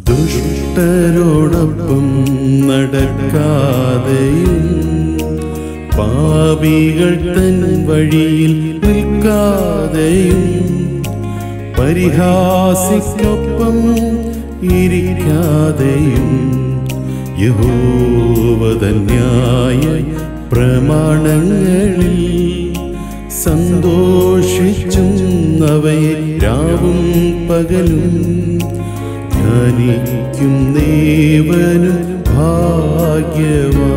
ദുഷ്ടരോടൊപ്പം നടക്കാതെയും പാപികൾ തൻ വഴിയിൽ നിൽക്കാതെയും പരിഹാസിക്കൊപ്പം ഇരിക്കാതെയും യഹോവതന്യായ പ്രമാണങ്ങളിൽ സന്തോഷിച്ചും അവയെ രാവും പകലും ധ്യാനിക്കും ദേവനും ഭാഗ്യവാ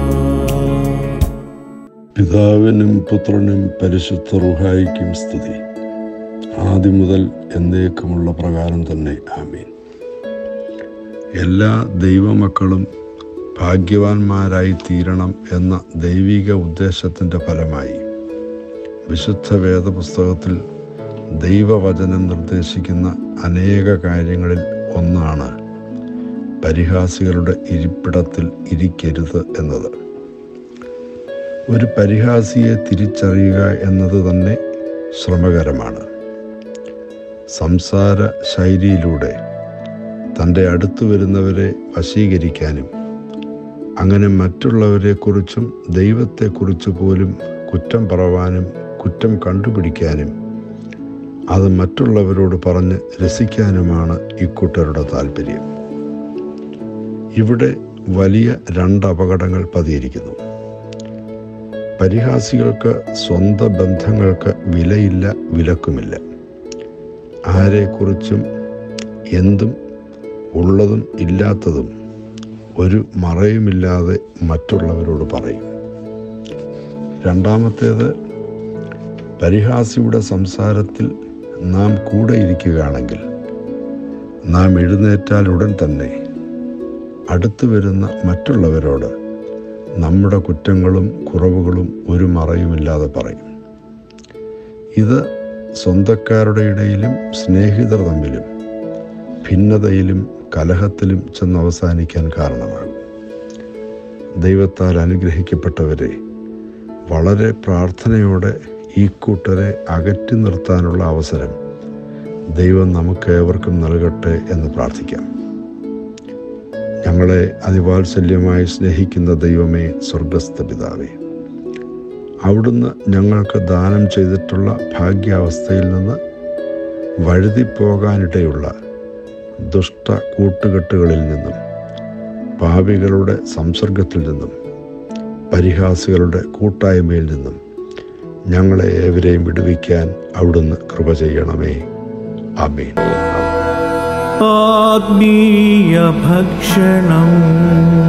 പിതാവിനും പുത്രനും പരിശുദ്ധ റുഹായിക്കും സ്തുതി ആദ്യം മുതൽ എന്നേക്കുമുള്ള പ്രകാരം തന്നെ ആമീൻ എല്ലാ ദൈവമക്കളും ഭാഗ്യവാന്മാരായി തീരണം എന്ന ദൈവിക ഉദ്ദേശത്തിൻ്റെ ഫലമായി വിശുദ്ധ വേദപുസ്തകത്തിൽ ദൈവവചനം നിർദ്ദേശിക്കുന്ന അനേക കാര്യങ്ങളിൽ ഒന്നാണ് പരിഹാസികളുടെ ഇരിപ്പിടത്തിൽ ഇരിക്കരുത് എന്നത് ഒരു പരിഹാസിയെ തിരിച്ചറിയുക എന്നത് തന്നെ ശ്രമകരമാണ് സംസാര ശൈലിയിലൂടെ തൻ്റെ അടുത്തു വരുന്നവരെ വശീകരിക്കാനും അങ്ങനെ മറ്റുള്ളവരെക്കുറിച്ചും ദൈവത്തെക്കുറിച്ച് പോലും കുറ്റം പറവാനും കുറ്റം കണ്ടുപിടിക്കാനും അത് മറ്റുള്ളവരോട് പറഞ്ഞ് രസിക്കാനുമാണ് ഇക്കൂട്ടരുടെ താല്പര്യം ഇവിടെ വലിയ രണ്ട് അപകടങ്ങൾ പതിയിരിക്കുന്നു പരിഹാസികൾക്ക് സ്വന്തം ബന്ധങ്ങൾക്ക് വിലയില്ല വിലക്കുമില്ല ആരെക്കുറിച്ചും എന്തും ഉള്ളതും ഇല്ലാത്തതും ഒരു മറയുമില്ലാതെ മറ്റുള്ളവരോട് പറയും രണ്ടാമത്തേത് പരിഹാസിയുടെ സംസാരത്തിൽ നാം കൂടെ ഇരിക്കുകയാണെങ്കിൽ നാം എഴുന്നേറ്റാൽ ഉടൻ തന്നെ അടുത്തു വരുന്ന മറ്റുള്ളവരോട് നമ്മുടെ കുറ്റങ്ങളും കുറവുകളും ഒരു മറയുമില്ലാതെ പറയും ഇത് സ്വന്തക്കാരുടെ ഇടയിലും സ്നേഹിതർ തമ്മിലും ഭിന്നതയിലും കലഹത്തിലും ചെന്ന് അവസാനിക്കാൻ കാരണമാകും ദൈവത്താൽ അനുഗ്രഹിക്കപ്പെട്ടവരെ വളരെ പ്രാർത്ഥനയോടെ ഈ കൂട്ടരെ അകറ്റി നിർത്താനുള്ള അവസരം ദൈവം നമുക്ക് ഏവർക്കും നൽകട്ടെ എന്ന് പ്രാർത്ഥിക്കാം ഞങ്ങളെ അതിവാത്സല്യമായി സ്നേഹിക്കുന്ന ദൈവമേ സ്വർഗസ്ഥ പിതാവേ അവിടുന്ന് ഞങ്ങൾക്ക് ദാനം ചെയ്തിട്ടുള്ള ഭാഗ്യാവസ്ഥയിൽ നിന്ന് വഴുതിപ്പോകാനിടയുള്ള ദുഷ്ട കൂട്ടുകെട്ടുകളിൽ നിന്നും പാപികളുടെ സംസർഗത്തിൽ നിന്നും പരിഹാസികളുടെ കൂട്ടായ്മയിൽ നിന്നും ഞങ്ങളെ ഏവരെയും വിടുവിക്കാൻ അവിടുന്ന് കൃപ ചെയ്യണമേ ആമേൻ ആത്മീയ ഭക്ഷണം